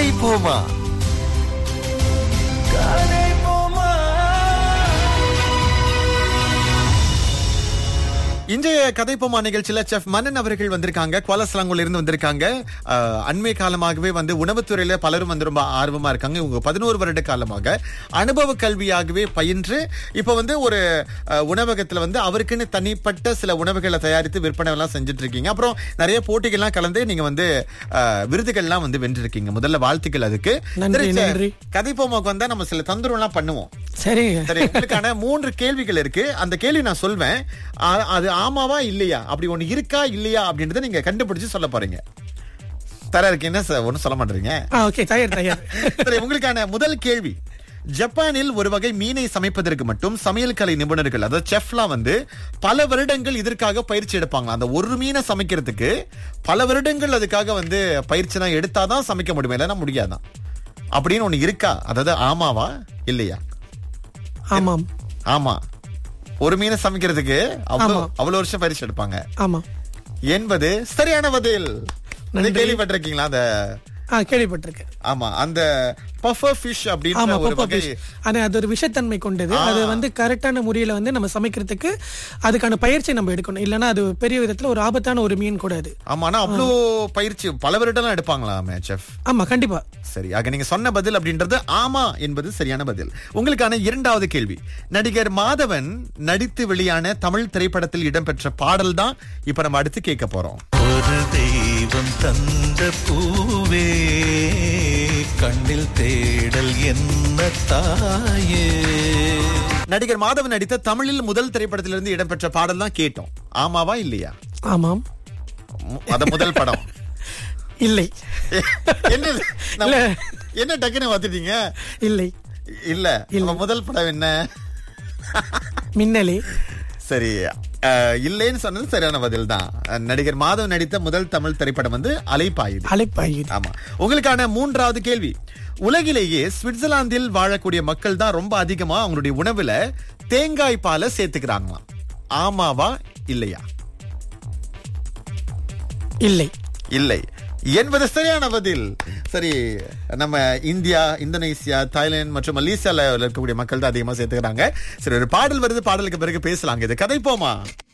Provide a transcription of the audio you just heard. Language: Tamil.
போமா கதை போமா இன்றைய கதைப்போமா நிகழ்ச்சியில செஃப் மன்னன் அவர்கள் வந்திருக்காங்க குவாலஸ்லாங்குல இருந்து வந்திருக்காங்க அஹ், அண்மை காலமாகவே வந்து உணவுத்துறையில பலரும் வந்து ரொம்ப ஆர்வமா இருக்காங்க இவங்க பதினோரு வருட காலமாக அனுபவ கல்வியாகவே பயின்று இப்ப வந்து ஒரு அஹ், உணவகத்துல வந்து அவருக்குன்னு தனிப்பட்ட சில உணவுகளை தயாரித்து விற்பனை எல்லாம் செஞ்சுட்டு இருக்கீங்க அப்புறம் நிறைய போட்டிகள்லாம் கலந்து நீங்க வந்து அஹ், விருதுகள்லாம் வந்து வென்றிருக்கீங்க முதல்ல வாழ்த்துக்கள் அதுக்கு நன்றி, சரி, செஃப், நன்றி. கதைப்போமாக்கு வந்தா நம்ம சில தந்திரம்லாம் பண்ணுவோம் சரிங்க சரி உங்களுக்கான மூன்று கேள்விகள் இருக்கு அந்த கேள்வி நான் சொல்வேன் ஆ- அது ஆமாவா இல்லையா அப்படி ஒண்ணு இருக்கா இல்லையா அப்படின்றத நீங்க கண்டுபிடிச்சு சொல்ல போறீங்க தர இருக்கு என்ன சார் ஒண்ணும் சொல்ல மாட்டீங்க ஆ ஓகே தயார் தயார் சரி உங்களுக்கான முதல் கேள்வி ஜப்பானில் ஒரு வகை மீனை சமைப்பதற்கு மட்டும் சமையல் கலை நிபுணர்கள் அதாவது செஃப்லாம் வந்து பல வருடங்கள் இதற்காக பயிற்சி எடுப்பாங்க அந்த ஒரு மீனை சமைக்கிறதுக்கு பல வருடங்கள் அதுக்காக வந்து பயிற்சி தான் எடுத்தாதான் சமைக்க முடியும் இல்லைன்னா முடியாதான் அப்படின்னு ஒண்ணு இருக்கா அதாவது ஆமாவா இல்லையா ஆமாம் ஆமா ஒரு மீனை சமைக்கிறதுக்கு அவ்வளவு ஆமா. அவ்வளவு வருஷம் பரிசு எடுப்பாங்க ஆமா என்பது சரியான பதில் இதை நன்றி. கேள்விப்பட்டிருக்கீங்களா அந்த ஆ கேள்விப்பட்டிருக்கேன் ஆமா அந்த பஃபர் ஃபிஷ் அப்படின்னு ஆமா ஒரு பப்பா வகை fish. ஆனா அது ஒரு விஷத்தன்மை கொண்டது ஆ. அது வந்து கரெக்டான முறையில வந்து நம்ம சமைக்கிறதுக்கு அதுக்கான பயிற்சி நம்ம எடுக்கணும் இல்லைன்னா அது பெரிய விதத்துல ஒரு ஆபத்தான ஒரு மீன் கூட அது ஆமா ஆனா அவ்வளோ பயிற்சி பல வருடம் எடுப்பாங்களாமே செஃப் ஆமா கண்டிப்பா சரி ஆக நீங்க சொன்ன பதில் அப்படின்றது ஆமா என்பது சரியான பதில் உங்களுக்கான இரண்டாவது கேள்வி நடிகர் மாதவன் நடித்து வெளியான தமிழ் திரைப்படத்தில் இடம்பெற்ற பாடல் தான் இப்ப நம்ம அடுத்து கேட்க போறோம் ஒரு தெய்வம் தந்த பூவே கண்ணில் தேடல் என்ன தாயே நடிகர் மாதவன் நடித்த தமிழில் முதல் திரைப்படத்திலிருந்து இடம்பெற்ற பாடல் தான் கேட்டோம் ஆமாவா இல்லையா ஆமாம் மு- அத முதல் படம் இல்லை என்ன இது? நம்ம- இல்ல. என்ன டக்குன்னு பார்த்துட்டீங்க இல்லை இல்ல நம்ம முதல் படம் என்ன மின்னலே சரி அஹ், இல்லைன்னு சொன்னது சரியான பதில் தான் அஹ், நடிகர் மாதவன் நடித்த முதல் தமிழ் திரைப்படம் வந்து அலைப்பாயுது அழைப்பாயுது ஆமா உங்களுக்கான மூன்றாவது கேள்வி உலகிலேயே சுவிட்சர்லாந்தில் வாழக்கூடிய மக்கள் தான் ரொம்ப அதிகமா அவங்களுடைய உணவுல தேங்காய் பாலை சேர்த்துக்கிறாங்களாம் ஆமாவா இல்லையா இல்லை இல்லை என்பது சரியான பதில் சரி நம்ம இந்தியா இந்தோனேசியா தாய்லாந்து மற்றும் மலேசியால இருக்கக்கூடிய மக்கள் தான் அதிகமா சேர்த்துக்கிறாங்க சரி ஒரு பாடல் வருது பாடலுக்கு பிறகு பேசலாங்க இது கதை போமா